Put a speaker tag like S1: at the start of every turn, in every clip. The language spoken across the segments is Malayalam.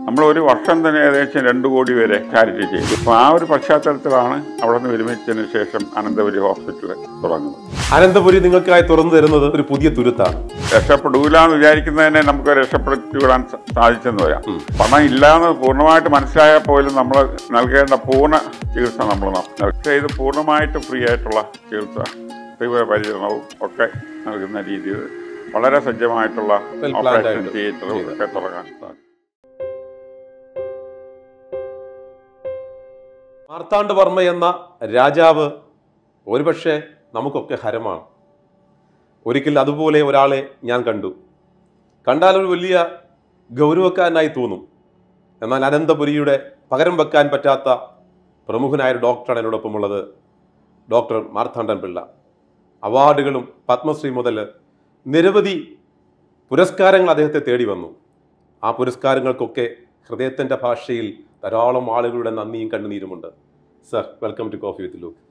S1: നമ്മൾ ഒരു വർഷം തന്നെ ഏകദേശം രണ്ട് കോടി വരെ ചാരിറ്റി ചെയ്തു അപ്പോൾ ആ ഒരു പശ്ചാത്തലത്തിലാണ് അവിടെ നിന്ന് വിരമിച്ചതിന് ശേഷം അനന്തപുരി ഹോസ്പിറ്റൽ തുടങ്ങുന്നത്
S2: അനന്തപുരി നിങ്ങൾക്കായി തുറന്നു തരുന്നത് ഒരു പുതിയ തുരുത്താണ്
S1: രക്ഷപ്പെടൂലെന്ന് വിചാരിക്കുന്നതിനെ നമുക്ക് രക്ഷപ്പെടുത്തി വിടാൻ സ- സാധിച്ചെന്ന് വരാം പണം ഇല്ലാന്ന് പൂർണ്ണമായിട്ട് മനസ്സിലായാൽ പോലും നമ്മൾ നൽകേണ്ട പൂർണ്ണ ചികിത്സ നമ്മൾ നൽകുക ഇത് പൂർണ്ണമായിട്ട് ഫ്രീ ആയിട്ടുള്ള ചികിത്സ തീവ്ര പരിചരണവും ഒക്കെ നൽകുന്ന രീതിയിൽ വളരെ സജ്ജമായിട്ടുള്ള
S2: Well planned
S1: ഓപ്പറേഷൻ
S2: ആയിട്ട്
S1: തിയേറ്ററും
S2: ചെയ്ത.
S1: ഒക്കെ തുടങ്ങാൻ സാധിക്കും
S2: മാർത്താണ്ഡവർമ്മ എന്ന രാജാവ് ഒരുപക്ഷെ നമുക്കൊക്കെ ഹരമാണ് ഒരിക്കൽ അതുപോലെ ഒരാളെ ഞാൻ കണ്ടു കണ്ടാൽ ഒരു വലിയ ഗൗരവക്കാരനായി തോന്നും എന്നാൽ അനന്തപുരിയുടെ പകരം വെക്കാൻ പറ്റാത്ത പ്രമുഖനായ ഒരു ഡോക്ടറാണ് എന്നോടൊപ്പമുള്ളത് ഡോക്ടർ മാർത്താണ്ഡൻ പിള്ള അവാർഡുകളും പത്മശ്രീ മുതൽ നിരവധി പുരസ്കാരങ്ങൾ അദ്ദേഹത്തെ തേടി വന്നു ആ പുരസ്കാരങ്ങൾക്കൊക്കെ ഹൃദയത്തിൻ്റെ ഭാഷയിൽ ധാരാളം ആളുകളുടെ നന്ദിയും കണ്ണുനീരുമുണ്ട് sir welcome to coffee with Luke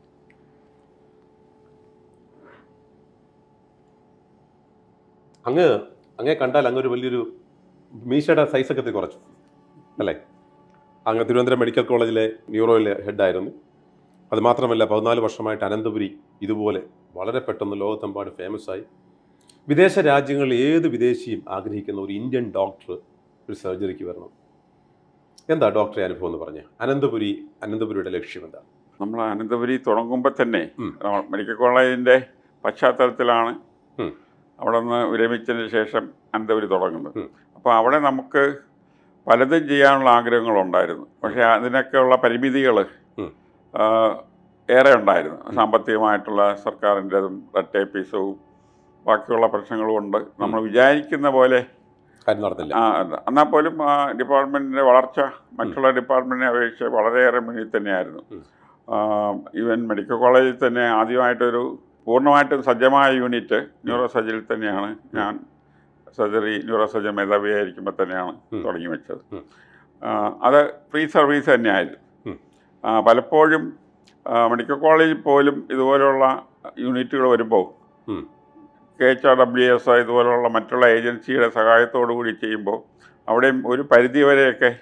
S2: അങ്ങ് അങ്ങേ കണ്ടാൽ അങ്ങ് ഒരു വലിയൊരു മീശയുടെ സൈസൊക്കെ ഇത്തിരി കുറച്ചു അല്ലേ അങ്ങ് തിരുവനന്തപുരം മെഡിക്കൽ കോളേജിലെ ന്യൂറോയിലെ ഹെഡായിരുന്നു അത് മാത്രമല്ല പതിനാല് വർഷമായിട്ട് അനന്തപുരി ഇതുപോലെ വളരെ പെട്ടെന്ന് ലോകത്തെമ്പാട് ഫേമസ് ആയി വിദേശ രാജ്യങ്ങളിൽ ഏത് വിദേശിയും ആഗ്രഹിക്കുന്ന ഒരു ഇന്ത്യൻ ഡോക്ടർ ഒരു സർജറിക്ക് വരണം എന്താ ഡോക്ടറെ അനുഭവം എന്ന് പറഞ്ഞ് അനന്തപുരി അനന്തപുരിയുടെ ലക്ഷ്യം എന്താ
S1: നമ്മൾ അനന്തപുരി തുടങ്ങുമ്പോൾ തന്നെ
S2: ഉം.
S1: നമ്മൾ മെഡിക്കൽ കോളേജിൻ്റെ പശ്ചാത്തലത്തിലാണ്
S2: ഉം.
S1: അവിടെ നിന്ന് വിരമിച്ചതിന് ശേഷം അനന്തപുരി തുടങ്ങുന്നത്
S2: ഉം.
S1: അപ്പോൾ അവിടെ നമുക്ക് പലതും ചെയ്യാനുള്ള ആഗ്രഹങ്ങളുണ്ടായിരുന്നു പക്ഷേ അതിനൊക്കെയുള്ള പരിമിതികൾ
S2: ഉം.
S1: ഏറെ ഉണ്ടായിരുന്നു സാമ്പത്തികമായിട്ടുള്ള സർക്കാരിൻ്റെതും റെഡ് ടേപ്പീസവും ബാക്കിയുള്ള പ്രശ്നങ്ങളും ഉണ്ട് നമ്മൾ വിചാരിക്കുന്ന പോലെ
S2: കാര്യം നടന്നില്ല
S1: ആ, അല്ല. എന്നാൽ പോലും ആ ഡിപ്പാർട്ട്മെൻറ്റിൻ്റെ വളർച്ച മറ്റുള്ള ഡിപ്പാർട്ട്മെൻറ്റിനെ അപേക്ഷിച്ച് വളരെയേറെ മുന്നിൽ തന്നെയായിരുന്നു
S2: ഉം.
S1: ആ, ഈവൻ മെഡിക്കൽ കോളേജിൽ തന്നെ ആദ്യമായിട്ടൊരു പൂർണ്ണമായിട്ടും സജ്ജമായ യൂണിറ്റ് ന്യൂറോ സർജറിയിൽ തന്നെയാണ് ഞാൻ സർജറി ന്യൂറോ സർജൻ മേധാവിയായിരിക്കുമ്പോൾ തന്നെയാണ്
S2: ഉം.
S1: തുടങ്ങി വെച്ചത്
S2: ഉം.
S1: ആ, അത് ഫ്രീ സർവീസ് തന്നെയായിരുന്നു
S2: ഉം.
S1: ആ, പലപ്പോഴും ആ, മെഡിക്കൽ കോളേജിൽ പോലും ഇതുപോലുള്ള യൂണിറ്റുകൾ വരുമ്പോൾ
S2: ഉം.
S1: K H R W S ഇതുപോലുള്ള മറ്റുള്ള ഏജൻസിയുടെ സഹായത്തോടു കൂടി ചെയ്യുമ്പോൾ അവിടെയും ഒരു പരിധി വരെയൊക്കെ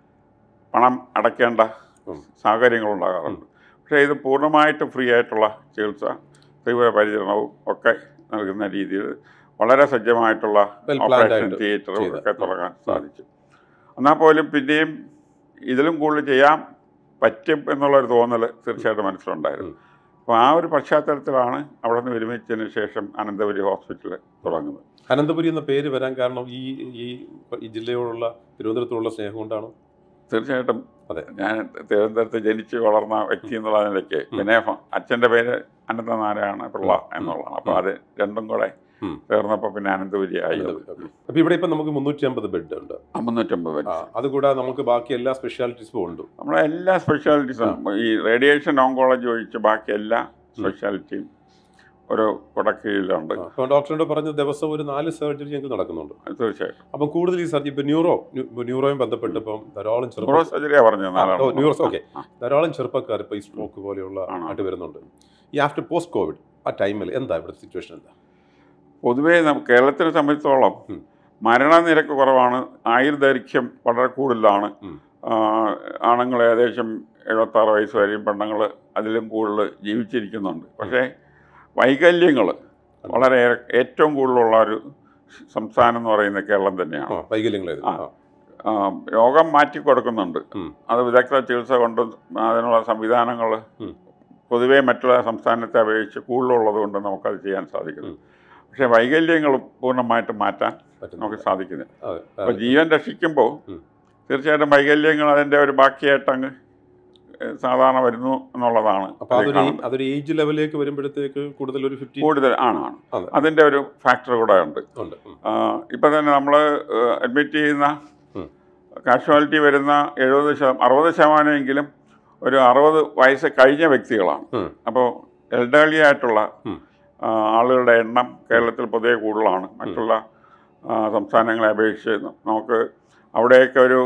S1: പണം അടയ്ക്കേണ്ട
S2: ഉം.
S1: സാഹചര്യങ്ങളുണ്ടാകാറുണ്ട് പക്ഷേ ഇത് പൂർണ്ണമായിട്ട് ഫ്രീ ആയിട്ടുള്ള ചികിത്സ തീവ്ര പരിചരണവും ഒക്കെ നൽകുന്ന രീതിയിൽ വളരെ സജ്ജമായിട്ടുള്ള
S2: Well planned
S1: ഓപ്പറേഷൻ
S2: ആയിട്ട്
S1: തിയേറ്ററും
S2: ചെയ്ത.
S1: ഒക്കെ തുടങ്ങാൻ സാധിച്ചു എന്നാൽ പോലും പിന്നെയും ഇതിലും കൂടുതൽ ചെയ്യാൻ പറ്റും എന്നുള്ളൊരു തോന്നൽ തീർച്ചയായിട്ടും മനസ്സിലുണ്ടായിരുന്നു
S2: ഉം.
S1: അപ്പോൾ ആ ഒരു പശ്ചാത്തലത്തിലാണ് അവിടെ നിന്ന് വിരമിച്ചതിന് ശേഷം അനന്തപുരി ഹോസ്പിറ്റൽ തുടങ്ങുന്നത്
S2: അനന്തപുരി എന്ന പേര് വരാൻ കാരണം ഈ ഈ ഈ ജില്ലയോടുള്ള തിരുവനന്തപുരത്തോടുള്ള സ്നേഹം കൊണ്ടാണ്
S1: തീർച്ചയായിട്ടും
S2: അതെ.
S1: ഞാൻ തിരുവനന്തപുരത്ത് ജനിച്ച് വളർന്ന വ്യക്തി എന്നുള്ള നിലയ്ക്ക്
S2: ഉം.
S1: പിന്നെ ഫ- അച്ഛൻ്റെ പേര് അനന്തനാരായണ പിള്ള എന്നുള്ളതാണ് അപ്പോൾ അത് രണ്ടും കൂടെ
S2: ഉം.
S1: ചേർന്നപ്പോൾ പിന്നെ അനന്തപുരി ആയി അത്.
S2: അപ്പൊ ഇവിടെ ഇപ്പൊ നമുക്ക് മുന്നൂറ്റി അമ്പത് ബെഡ് ഉണ്ട്
S1: ആ, മുന്നൂറ്റമ്പത്
S2: ആ,
S1: പേര്
S2: അതുകൂടാതെ നമുക്ക് ബാക്കി എല്ലാ സ്പെഷ്യാലിറ്റീസും ഉണ്ട്
S1: നമ്മുടെ എല്ലാ സ്പെഷ്യാലിറ്റീസും ഈ റേഡിയേഷൻ ഓങ്കോളജി ഒഴിച്ച് ബാക്കി എല്ലാ സ്പെഷ്യാലിറ്റിയും ഒരു കുടക്കീഴിലുണ്ട്
S2: അപ്പൊ ഡോക്ടറിനോട് പറഞ്ഞ ദിവസം ഒരു നാല് സർജറി ഞങ്ങൾക്ക് നടക്കുന്നുണ്ട്
S1: തീർച്ചയായിട്ടും
S2: അപ്പം കൂടുതൽ ഈ സർജറി ഇപ്പൊ ന്യൂറോ ന്യൂറോയും ബന്ധപ്പെട്ട് ഇപ്പം ധാരാളം
S1: ന്യൂറോ
S2: ചെറുപ്പം
S1: സർജറിയാണ് പറഞ്ഞത് നാലാം
S2: ന്യൂറോ ഓക്കെ
S1: ആ.
S2: ധാരാളം ചെറുപ്പക്കാർ ഇപ്പൊ ഈ സ്ട്രോക്ക് പോലെയുള്ള
S1: ആണോ?
S2: ആയിട്ട് വരുന്നുണ്ട് ഈ ആഫ്റ്റർ പോസ്റ്റ് കോവിഡ് ആ ടൈമിൽ എന്താ ഇവിടെ സിറ്റുവേഷൻ എന്താ
S1: പൊതുവേ നമുക്ക് കേരളത്തിനെ സംബന്ധിച്ചോളം
S2: ഉം.
S1: മരണനിരക്ക് കുറവാണ് ആയുർദൈർഘ്യം വളരെ കൂടുതലാണ്
S2: ഉം.
S1: ആ, ആണുങ്ങൾ ഏകദേശം എഴുപത്താറ് വയസ്സ് വരെയും പെണ്ണുങ്ങൾ അതിലും കൂടുതൽ ജീവിച്ചിരിക്കുന്നുണ്ട് പക്ഷേ വൈകല്യങ്ങൾ വളരെ ഏറ്റവും കൂടുതലുള്ള ഒരു സംസ്ഥാനം എന്ന് പറയുന്നത് കേരളം തന്നെയാണ്
S2: ആ വൈകല്യങ്ങൾ
S1: ആ. ആ, രോഗം മാറ്റി കൊടുക്കുന്നുണ്ട്
S2: ഉം.
S1: അത് വിദഗ്ധ ചികിത്സ കൊണ്ടും അതിനുള്ള സംവിധാനങ്ങൾ
S2: ഉം. പൊതുവേ
S1: പൊതുവേ മറ്റുള്ള സംസ്ഥാനത്തെ അപേക്ഷിച്ച് കൂടുതലുള്ളത് കൊണ്ട് നമുക്കത് ചെയ്യാൻ സാധിക്കുന്നു പക്ഷേ വൈകല്യങ്ങൾ പൂർണ്ണമായിട്ട് മാറ്റാൻ നമുക്ക് സാധിക്കുന്നില്ല അപ്പോൾ ജീവൻ രക്ഷിക്കുമ്പോൾ
S2: ഉം.
S1: തീർച്ചയായിട്ടും വൈകല്യങ്ങൾ അതിൻ്റെ ഒരു ബാക്കിയായിട്ട് അങ്ങ് ഏഹ്, സാധാരണ വരുന്നു എന്നുള്ളതാണ്
S2: അപ്പൊ
S1: അതിൽ
S2: അതൊരു
S1: കാണുന്നത്.
S2: അതൊരു ഏജ് ലെവലിലേക്ക് വരുമ്പോഴത്തേക്ക് കൂടുതൽ ഒരു ഫിഫ്റ്റി
S1: കൂടുതൽ ആണ് ആണ്
S2: അതെ.
S1: അതിൻ്റെ ഒരു ഫാക്ടർ കൂടെ ഉണ്ട്
S2: ഉണ്ട് ഉം.
S1: ഇപ്പം തന്നെ നമ്മൾ അഡ്മിറ്റ് ചെയ്യുന്ന
S2: ഉം.
S1: കാഷ്വാലിറ്റി വരുന്ന എഴുപത് ശതമാനം അറുപത് ശതമാനമെങ്കിലും ഒരു അറുപത് വയസ്സ് കഴിഞ്ഞ വ്യക്തികളാണ്
S2: ഉം.
S1: അപ്പോൾ എൽഡർലി ആയിട്ടുള്ള
S2: ഉം.
S1: ആ, ആളുകളുടെ എണ്ണം കേരളത്തിൽ പൊതുവെ കൂടുതലാണ് മറ്റുള്ള ആ, സംസ്ഥാനങ്ങളെ അപേക്ഷിച്ച് നമുക്ക് അവിടെയൊക്കെ ഒരു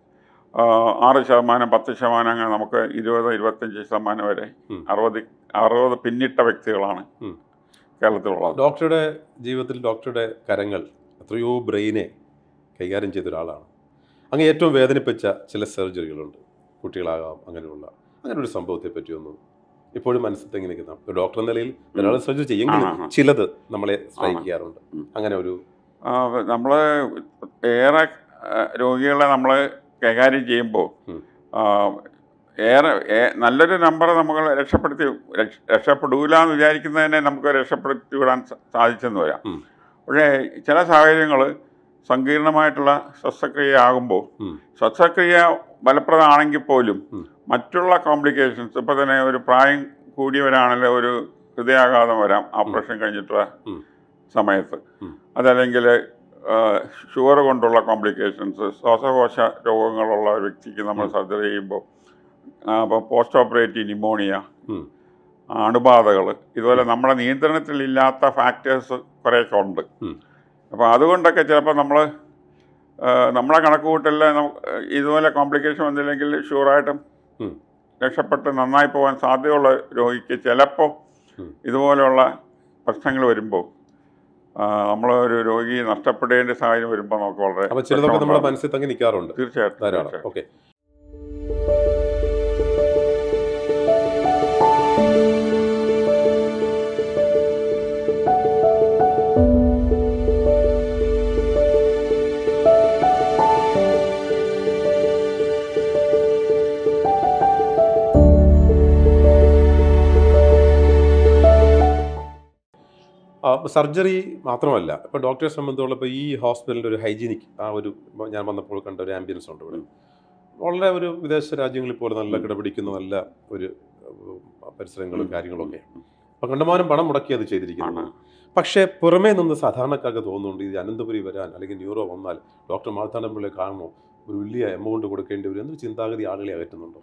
S1: ആ, ആറ് ശതമാനം പത്ത് ശതമാനം അങ്ങനെ നമുക്ക് ഇരുപത് ഇരുപത്തഞ്ച് ശതമാനം വരെ
S2: ഉം.
S1: അറുപത് അറുപത് പിന്നിട്ട വ്യക്തികളാണ്
S2: ഉം.
S1: കേരളത്തിലുള്ളത്
S2: ഡോക്ടറുടെ ജീവിതത്തിൽ ഡോക്ടറുടെ കരങ്ങൾ എത്രയോ ബ്രെയിനെ കൈകാര്യം ചെയ്ത ഒരാളാണ് അങ്ങ് ഏറ്റവും വേദനിപ്പിച്ച ചില സർജറികളുണ്ട് കുട്ടികളാകാം അങ്ങനെയുള്ള അങ്ങനെ ഒരു സംഭവത്തെ പറ്റിയൊന്നും ഇപ്പോഴും മനസ്സിൽ തെങ്ങി നിൽക്കുന്ന ഒരു ഡോക്ടർ എന്ന നിലയിൽ ധാരാളം സർജറി ചെയ്യെങ്കിലും
S1: ആ, ആ, ആ.
S2: ചിലത് നമ്മളെ സ്ട്രൈക്ക്
S1: ആണ്.
S2: ചെയ്യാറുണ്ട്
S1: ഉം.
S2: അങ്ങനെ ഒരു
S1: നമ്മൾ ഏറെ ആ, രോഗികളെ നമ്മൾ കൈകാര്യം ചെയ്യുമ്പോൾ
S2: ഉം.
S1: ഏറെ ഏ- നല്ലൊരു നമ്പർ നമുക്ക് രക്ഷപ്പെടുത്തി രക്ഷ- രക്ഷപ്പെടൂല എന്ന് വിചാരിക്കുന്നതിനെ നമുക്ക് രക്ഷപ്പെടുത്തി വിടാൻ സ- സാധിച്ചെന്ന് വരാം
S2: ഉം.
S1: പക്ഷേ ചില സാഹചര്യങ്ങൾ സങ്കീർണമായിട്ടുള്ള ശസ്ത്രക്രിയ ആകുമ്പോൾ
S2: ഉം.
S1: ശസ്ത്രക്രിയ ഫലപ്രദമാണെങ്കിൽ പോലും
S2: ഉം.
S1: മറ്റുള്ള കോംപ്ലിക്കേഷൻസ് ഇപ്പം തന്നെ ഒരു പ്രായം കൂടിയവരാണെങ്കിൽ ഒരു ഹൃദയാഘാതം വരാം ഓപ്പറേഷൻ കഴിഞ്ഞിട്ടുള്ള
S2: ഉം.
S1: സമയത്ത്
S2: ഉം.
S1: അതല്ലെങ്കിൽ ഷുഗർ കൊണ്ടുള്ള കോംപ്ലിക്കേഷൻസ് ശ്വാസകോശ രോഗങ്ങളുള്ള ഒരു വ്യക്തിക്ക് നമ്മൾ
S2: ഉം.
S1: സർജറി ചെയ്യുമ്പോൾ അപ്പോൾ പോസ്റ്റ് ഓപ്പറേറ്റീവ് ന്യൂമോണിയ
S2: ഉം.
S1: അണുബാധകൾ ഇതുപോലെ നമ്മുടെ നിയന്ത്രണത്തിലില്ലാത്ത ഫാക്ടേഴ്സ് കുറേയൊക്കെ ഉണ്ട്
S2: ഉം.
S1: അപ്പോൾ അതുകൊണ്ടൊക്കെ ചിലപ്പോൾ നമ്മൾ നമ്മളെ കണക്കുകൂട്ടലിൽ നമുക്ക് ഇതുപോലെ കോംപ്ലിക്കേഷൻ വന്നില്ലെങ്കിൽ ഷുവറായിട്ടും
S2: ഉം.
S1: രക്ഷപ്പെട്ട് നന്നായി പോകാൻ സാധ്യതയുള്ള രോഗിക്ക് ചിലപ്പോൾ
S2: ഉം.
S1: ഇതുപോലെയുള്ള പ്രശ്നങ്ങൾ വരുമ്പോൾ നമ്മൾ ഒരു രോഗി നഷ്ടപ്പെടേണ്ട സാഹചര്യം വരുമ്പോൾ നമുക്ക് വളരെ
S2: അപ്പൊ ചിലതൊക്കെ നമ്മുടെ
S1: വിഷമമുണ്ടാകും.
S2: മനസ്സിൽ തങ്ങി നിൽക്കാറുണ്ട്
S1: തീർച്ചയായിട്ടും
S2: ധാരാളം
S1: തീർച്ചയായിട്ടും.
S2: ഓക്കെ സർജറി മാത്രമല്ല ഇപ്പോൾ ഡോക്ടറെ സംബന്ധിച്ചുള്ള ഇപ്പോൾ ഈ ഹോസ്പിറ്റലിൻ്റെ ഒരു ഹൈജീനിക് ആ ഒരു ഇപ്പൊ ഞാൻ വന്നപ്പോൾ കണ്ട ഒരു ആംബിയൻസ് ഉണ്ട് ഇവിടെ വളരെ ഒരു വിദേശ രാജ്യങ്ങളിൽ പോലെ നല്ല കിടപിടിക്കുന്ന നല്ല ഒരു ഉം, പരിസരങ്ങളും കാര്യങ്ങളും ഒക്കെ അപ്പം കണ്ടമാനം പണം മുടക്കി അത് ചെയ്തിരിക്കുന്നു
S1: ആണ്.
S2: പക്ഷേ പുറമേ നിന്ന് സാധാരണക്കാർക്ക് തോന്നുന്നുണ്ട് ഇത് അനന്തപുരി വരാൻ അല്ലെങ്കിൽ ന്യൂറോ വന്നാൽ ഡോക്ടർ മാർത്താണ്ഡപിള്ളയെ കാണുമോ ഒരു വലിയ എമൗണ്ട് കൊടുക്കേണ്ടി വരും എന്നൊരു ചിന്താഗതി ആളുകളെ അകറ്റുന്നുണ്ടോ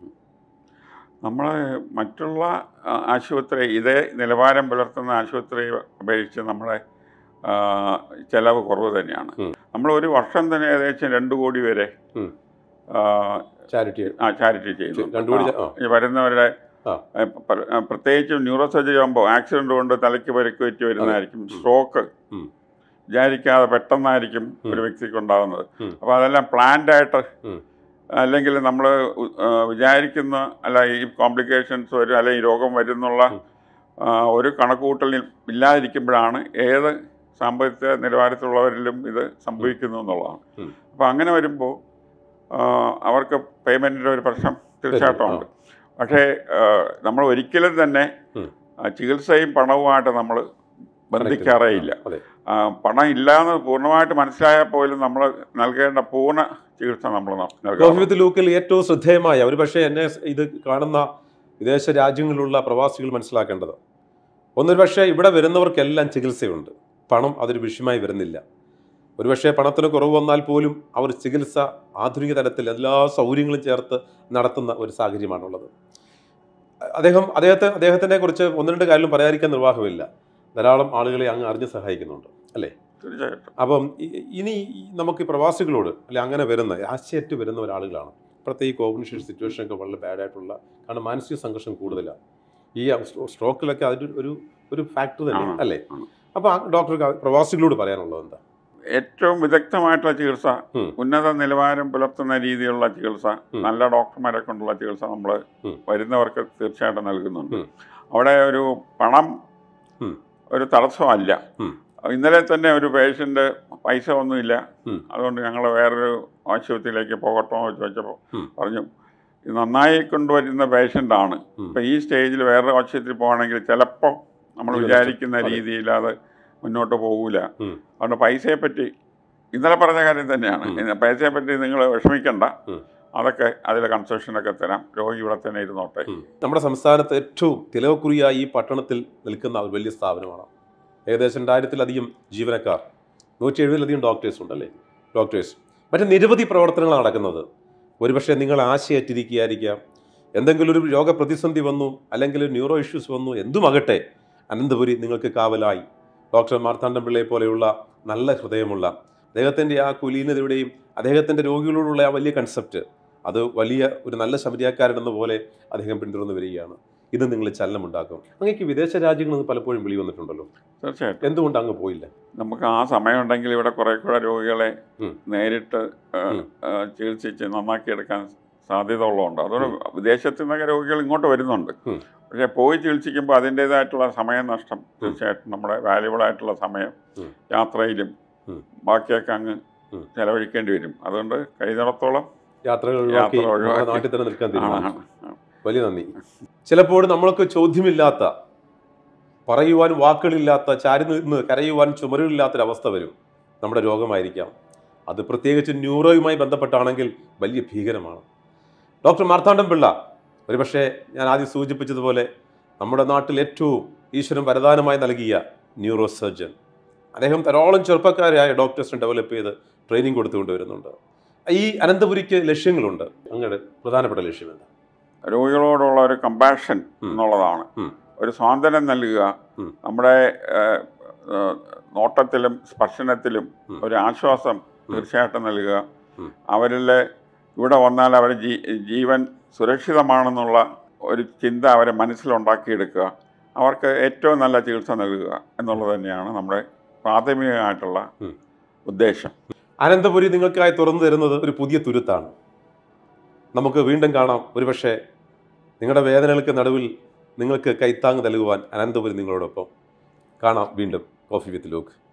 S1: നമ്മൾ മറ്റുള്ള ആ, ആശുപത്രി ഇതേ നിലവാരം പുലർത്തുന്ന ആശുപത്രി അപേക്ഷിച്ച് നമ്മുടെ ആ, ചെലവ് കുറവ് തന്നെയാണ്
S2: ഉം.
S1: നമ്മൾ ഒരു വർഷം തന്നെ ഏകദേശം രണ്ട് കോടി വരെ
S2: ഉം.
S1: ആ,
S2: ചാരിറ്റി
S1: ആ ചാരിറ്റി ചെയ്യുന്നു
S2: രണ്ട് കോടി ച- ആ.
S1: ഈ വരുന്നവരുടെ
S2: ആ.
S1: ആ, പ- ആ, പ്രത്യേകിച്ചും ന്യൂറോ സർജറി ആകുമ്പോൾ ആക്സിഡന്റ് കൊണ്ട് തലയ്ക്ക് പരിക്ക് പറ്റി വരുന്നതായിരിക്കും സ്ട്രോക്ക്
S2: ഉം.
S1: വിചാരിക്കാതെ പെട്ടെന്നായിരിക്കും
S2: ഉം.
S1: ഒരു വ്യക്തിക്ക് ഉണ്ടാകുന്നത്
S2: ഉം.
S1: അപ്പോൾ അതെല്ലാം പ്ലാൻഡ് ആയിട്ട്
S2: ഉം.
S1: അല്ലെങ്കിൽ നമ്മൾ വിചാരിക്കുന്ന അല്ല ഈ കോംപ്ലിക്കേഷൻസ് വരും അല്ലെങ്കിൽ ഈ രോഗം വരുന്നുള്ള
S2: ഉം.
S1: ആ, ഒരു കണക്കുകൂട്ടലിൽ ഇല്ലാതിരിക്കുമ്പോഴാണ് ഏത് സാമ്പത്തിക നിലവാരത്തിലുള്ളവരിലും ഇത് സംഭവിക്കുന്നു എന്നുള്ളതാണ്
S2: ഉം.
S1: അപ്പോൾ അങ്ങനെ വരുമ്പോൾ അവർക്ക് പേയ്മെൻറ്റിൻ്റെ ഒരു പ്രശ്നം തീർച്ചയായിട്ടും
S2: വരും,
S1: ഉണ്ട് പക്ഷേ നമ്മൾ ഒരിക്കലും തന്നെ
S2: ഉം.
S1: ആ, ചികിത്സയും പണവുമായിട്ട് നമ്മൾ ബന്ധിക്കാറേ ഇല്ല
S2: അതെ
S1: ആ, പണം ഇല്ലാന്ന് പൂർണ്ണമായിട്ട് മനസ്സിലായാൽ പോലും നമ്മൾ നൽകേണ്ട പൂർണ്ണ ചികിത്സ നമ്മൾ നൽകണം
S2: കോഫി ലൂക്കിൽ ഏറ്റവും ശ്രദ്ധേയമായ ഒരു പക്ഷേ എന്നെ ഇത് കാണുന്ന വിദേശ രാജ്യങ്ങളിലുള്ള പ്രവാസികൾ മനസ്സിലാക്കേണ്ടത് ഒന്നൊരു പക്ഷേ ഇവിടെ വരുന്നവർക്കെല്ലാം ചികിത്സയുണ്ട് പണം അതൊരു വിഷയമായി വരുന്നില്ല ഒരുപക്ഷെ പണത്തിന് കുറവ് വന്നാൽ പോലും അവർ ചികിത്സ ആധുനിക തലത്തിൽ എല്ലാ സൗകര്യങ്ങളും ചേർത്ത് നടത്തുന്ന ഒരു സാഹചര്യമാണുള്ളത് അദ്ദേഹം അദ്ദേഹത്തെ അദ്ദേഹത്തിനെ കുറിച്ച് ഒന്ന് രണ്ട് കാര്യം പറയാതിരിക്കാൻ നിർവാഹമില്ല ധാരാളം ആളുകളെ അങ്ങ് അറിഞ്ഞ് സഹായിക്കുന്നുണ്ട് അല്ലേ
S1: തീർച്ചയായിട്ടും
S2: അപ്പം ഇ- ഇനി ഈ നമുക്ക് ഈ പ്രവാസികളോട് അല്ലെ അങ്ങനെ വരുന്ന ആശയറ്റ് വരുന്ന ഒരാളുകളാണ് ഇപ്പോഴത്തെ ഈ കോഗ്നിഷൻ സിറ്റുവേഷൻ ഒക്കെ വളരെ ബാഡ് ആയിട്ടുള്ള കാരണം മാനസിക സംഘർഷം കൂടുതലാണ് ഈ സ്ട്രോ- സ്ട്രോക്കിലൊക്കെ അതിൻ്റെ ഒരു ഒരു ഫാക്ടർ തന്നെ
S1: ആണ്,
S2: അല്ലേ
S1: ആണ്.
S2: അപ്പോൾ ഡോക്ടർക്ക് പ്രവാസികളോട് പറയാനുള്ളത് എന്താ
S1: ഏറ്റവും വിദഗ്ധമായിട്ടുള്ള ചികിത്സ
S2: ഉം.
S1: ഉന്നത നിലവാരം പുലർത്തുന്ന രീതിയിലുള്ള ചികിത്സ
S2: ഉം.
S1: നല്ല ഡോക്ടർമാരെ കൊണ്ടുള്ള ചികിത്സ നമ്മൾ
S2: ഉം.
S1: വരുന്നവർക്ക് തീർച്ചയായിട്ടും നൽകുന്നുണ്ട്
S2: ഉം.
S1: അവിടെ ഒരു പണം
S2: ഉം.
S1: ഒരു തടസ്സമല്ല
S2: ഉം.
S1: ഇന്നലെ തന്നെ ഒരു പേഷ്യൻ്റ് പൈസ ഒന്നുമില്ല
S2: ഉം.
S1: അതുകൊണ്ട് ഞങ്ങൾ വേറൊരു ആശുപത്രിയിലേക്ക് പോകട്ടോ എന്ന് ചോദിച്ചപ്പോൾ
S2: ഉം.
S1: പറഞ്ഞു ഇത് നന്നായി കൊണ്ടുവരുന്ന പേഷ്യൻ്റാണ്
S2: ഉം.
S1: ഇപ്പം ഈ സ്റ്റേജിൽ വേറൊരു ആശുപത്രി പോകണമെങ്കിൽ ചിലപ്പോൾ നമ്മൾ
S2: ജീവൻ
S1: വിചാരിക്കുന്ന
S2: നഷ്ടം. അതെ.
S1: രീതിയിൽ അത് മുന്നോട്ട് പോകൂല
S2: ഉം.
S1: അതുകൊണ്ട് പൈസയെ പറ്റി ഇന്നലെ പറഞ്ഞ കാര്യം തന്നെയാണ്
S2: ഉം.
S1: ഇന്ന് പൈസയെ പറ്റി നിങ്ങൾ വിഷമിക്കണ്ട
S2: ഉം.
S1: അതൊക്കെ അതിലെ കൺസെഷനൊക്കെ തരാം രോഗി ഇവിടെ തന്നെ ഇരുന്നോട്ടെ
S2: ഉം. നമ്മുടെ സംസ്ഥാനത്ത് ഏറ്റവും തിലവക്കുറിയായി ഈ പട്ടണത്തിൽ നിൽക്കുന്ന ഒരു വലിയ സ്ഥാപനമാണ് ഏകദേശം രണ്ടായിരത്തിലധികം ജീവനക്കാർ നൂറ്റി എഴുപതിലധികം ഡോക്ടേഴ്സ് ഉണ്ടല്ലേ ഡോക്ടേഴ്സ് മറ്റ് നിരവധി പ്രവർത്തനങ്ങൾ നടക്കുന്നത് ഒരുപക്ഷെ നിങ്ങൾ ആശയേറ്റിരിക്കുകയായിരിക്കാം എന്തെങ്കിലും ഒരു രോഗപ്രതിസന്ധി വന്നു അല്ലെങ്കിൽ ന്യൂറോ ഇഷ്യൂസ് വന്നു എന്തുമാകട്ടെ അനന്തപുരി നിങ്ങൾക്ക് കാവലായി ഡോക്ടർ മാർത്താണ്ഡം പിള്ളയെ പോലെയുള്ള നല്ല ഹൃദയമുള്ള അദ്ദേഹത്തിൻ്റെ ആ കുലീനതയുടെയും അദ്ദേഹത്തിൻ്റെ രോഗികളോടുള്ള ആ വലിയ കൺസെപ്റ്റ് അത് വലിയ ഒരു നല്ല ശബരിയാക്കാരനെന്ന പോലെ അദ്ദേഹം പിന്തുടർന്ന് വരികയാണ് ഇത് നിങ്ങൾ ചലനമുണ്ടാക്കും അങ്ങേക്ക് വിദേശ രാജ്യങ്ങളിൽ നിന്ന് പലപ്പോഴും വിളി വന്നിട്ടുണ്ടല്ലോ
S1: തീർച്ചയായിട്ടും
S2: എന്തുകൊണ്ട് അങ്ങ് പോയില്ല
S1: നമുക്ക് ആ സമയമുണ്ടെങ്കിൽ ഇവിടെ കുറെ കൂടെ രോഗികളെ
S2: ഉം.
S1: നേരിട്ട് ആ,
S2: ഉം.
S1: ആ, ചികിത്സിച്ച് നന്നാക്കിയെടുക്കാൻ സാധ്യത ഉള്ളതുകൊണ്ട് അതുകൊണ്ട് വിദേശത്തു നിന്നൊക്കെ രോഗികൾ ഇങ്ങോട്ട് വരുന്നുണ്ട്
S2: ഉം.
S1: പക്ഷേ പോയി ചികിത്സിക്കുമ്പോൾ അതിൻ്റെതായിട്ടുള്ള സമയനഷ്ടം തീർച്ചയായിട്ടും നമ്മുടെ വാല്യുബിൾ ആയിട്ടുള്ള സമയം
S2: ഉം.
S1: യാത്രയിലും
S2: ഉം.
S1: ബാക്കിയൊക്കെ അങ്ങ്
S2: ഉം.
S1: ചെലവഴിക്കേണ്ടി വരും അതുകൊണ്ട് കഴിയുന്നിടത്തോളം
S2: യാത്രകൾ ഒഴിവാക്കി
S1: യാത്ര ഒഴിവാക്കി.
S2: നമ്മുടെ നാട്ടിൽ തന്നെ നിൽക്കാൻ
S1: ആണ്
S2: തീരുമാനിച്ചു
S1: ആണ്.
S2: വലിയ നന്ദി ചിലപ്പോൾ നമ്മൾക്ക് ചോദ്യമില്ലാത്ത പറയുവാൻ വാക്കുകളില്ലാത്ത ചാരി നിന്ന് കരയുവാൻ ചുമരുകളില്ലാത്തൊരവസ്ഥ വരും നമ്മുടെ രോഗമായിരിക്കാം അത് പ്രത്യേകിച്ച് ന്യൂറോയുമായി ബന്ധപ്പെട്ടാണെങ്കിൽ വലിയ ഭീകരമാണ് ഡോക്ടർ മാർത്താണ്ഡം പിള്ള ഒരുപക്ഷെ ഞാൻ ആദ്യം സൂചിപ്പിച്ചതുപോലെ നമ്മുടെ നാട്ടിൽ ഏറ്റവും ഈശ്വരൻ വരദാനമായി നൽകിയ ന്യൂറോ സർജൻ അദ്ദേഹം ധാരാളം ചെറുപ്പക്കാരായ ഡോക്ടേഴ്സിനെ ഡെവലപ്പ് ചെയ്ത് ട്രെയിനിങ് കൊടുത്തുകൊണ്ട് വരുന്നുണ്ട് ഈ അനന്തപുരിക്ക് ലക്ഷ്യങ്ങളുണ്ട് അങ്ങയുടെ പ്രധാനപ്പെട്ട ലക്ഷ്യം എന്താ
S1: രോഗികളോടുള്ള ഒരു കമ്പാഷൻ
S2: ഉം.
S1: എന്നുള്ളതാണ്
S2: ഉം.
S1: ഒരു സ്വാതന്ത്ര്യം നൽകുക
S2: ഉം.
S1: നമ്മുടെ ഏഹ്, ഏഹ്, നോട്ടത്തിലും സ്പർശനത്തിലും
S2: ഉം.
S1: ഒരു ആശ്വാസം തീർച്ചയായിട്ടും നൽകുക
S2: ഉം.
S1: അവരിൽ ഇവിടെ വന്നാൽ അവർ ജീ ജീവൻ സുരക്ഷിതമാണെന്നുള്ള ഒരു ചിന്ത അവരെ മനസ്സിലുണ്ടാക്കിയെടുക്കുക അവർക്ക് ഏറ്റവും നല്ല ചികിത്സ നൽകുക എന്നുള്ളത് തന്നെയാണ് നമ്മുടെ പ്രാഥമികമായിട്ടുള്ള
S2: ഉം.
S1: ഉദ്ദേശം
S2: അനന്തപുരി നിങ്ങൾക്കായി തുറന്നു തരുന്നത് ഒരു പുതിയ തുരുത്താണ് നമുക്ക് വീണ്ടും കാണാം ഒരുപക്ഷെ നിങ്ങളുടെ വേദനകൾക്ക് നടുവിൽ നിങ്ങൾക്ക് കൈത്താങ് നൽകുവാൻ അനന്തപുരി നിങ്ങളോടൊപ്പം കാണാം വീണ്ടും കോഫി വിത്ത് ലൂക്ക്